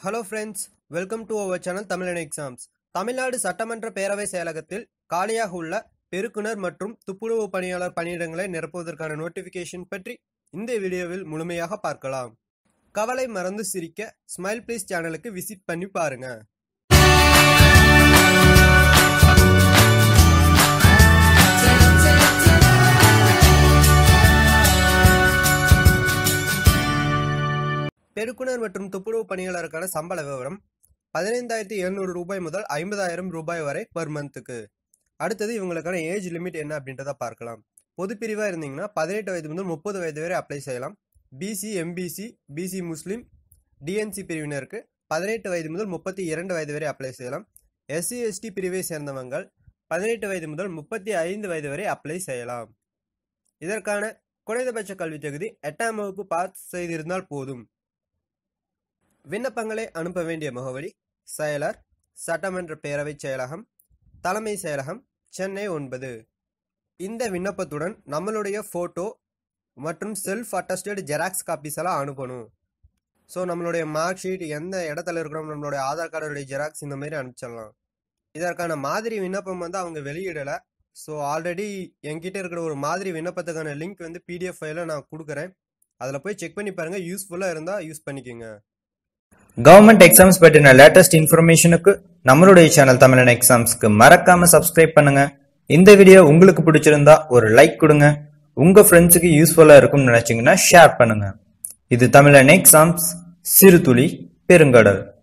hello friends welcome to our channel Tamilan exams Tamil Nadu சட்டமன்ற பேரவை செயலகத்தில் காலியாக உள்ள பெருக்குனர் மற்றும் துப்புரவு பணியாளர் பணியிடங்களை நிரப்புவதற்கான நோட்டிஃபிகேஷன் பற்றி இந்த வீடியோவில் முழுமையாக பார்க்கலாம் கவலை மறந்து சிரிக்க ஸ்மைல் ப்ளீஸ் சேனலுக்கு விசிட் பண்ணி பாருங்க பெருக்குனர் மற்றும் துப்புரவு பணியாளருக்கான சம்பள விவரம் பதினைந்தாயிரத்தி எழுநூறு ரூபாய் முதல் ஐம்பதாயிரம் ரூபாய் வரை பர் மந்த்துக்கு அடுத்தது இவங்களுக்கான ஏஜ் லிமிட் என்ன அப்படின்றத பார்க்கலாம் பொது பிரிவாக இருந்தீங்கன்னா பதினெட்டு வயது முதல் முப்பது வயது வரை அப்ளை செய்யலாம் BC MBC BC Muslim DNC பிரிவினருக்கு பதினெட்டு வயது முதல் முப்பத்தி இரண்டு வயது வரை அப்ளை செய்யலாம் எஸ்சி எஸ்டி பிரிவை சேர்ந்தவங்கள் பதினெட்டு வயது முதல் முப்பத்தி ஐந்து வயது வரை அப்ளை செய்யலாம் இதற்கான குறைந்தபட்ச கல்வி தகுதி எட்டாம் வகுப்பு பாஸ் செய்திருந்தால் போதும் விண்ணப்பங்களை அனுப்ப வேண்டிய முகவரி செயலர் சட்டமன்ற பேரவைச் செயலகம் தலைமை செயலகம் சென்னை ஒன்பது இந்த விண்ணப்பத்துடன் நம்மளுடைய ஃபோட்டோ மற்றும் செல்ஃப் அட்டஸ்டட் ஜெராக்ஸ் காப்பீஸ் எல்லாம் அனுப்பணும் ஸோ நம்மளுடைய மார்க் ஷீட் எந்த இடத்துல இருக்கிறோம் நம்மளுடைய ஆதார் கார்டுடைய ஜெராக்ஸ் இந்த மாதிரி அனுப்பிச்சிடலாம் இதற்கான மாதிரி விண்ணப்பம் வந்து அவங்க வெளியிடலை ஸோ ஆல்ரெடி என்கிட்ட இருக்கிற ஒரு மாதிரி விண்ணப்பத்துக்கான லிங்க் வந்து பிடிஎஃப் ஃபைலில் நான் கொடுக்குறேன் அதில் போய் செக் பண்ணி பாருங்கள் யூஸ்ஃபுல்லாக இருந்தால் யூஸ் பண்ணிக்கோங்க கவர்மெண்ட் எக்ஸாம்ஸ் பற்றின லேட்டஸ்ட் இன்ஃபர்மேஷனுக்கு நம்மளுடைய சேனல் தமிழன் எக்ஸாம்ஸ்க்கு மறக்காம சப்ஸ்கிரைப் பண்ணுங்க இந்த வீடியோ உங்களுக்கு பிடிச்சிருந்தா ஒரு லைக் கொடுங்க உங்க ஃப்ரெண்ட்ஸுக்கு யூஸ்ஃபுல்லா இருக்கும்னு நினைச்சீங்கன்னா ஷேர் பண்ணுங்க இது தமிழன் எக்ஸாம்ஸ் சிறுதுளி பெருங்கடல்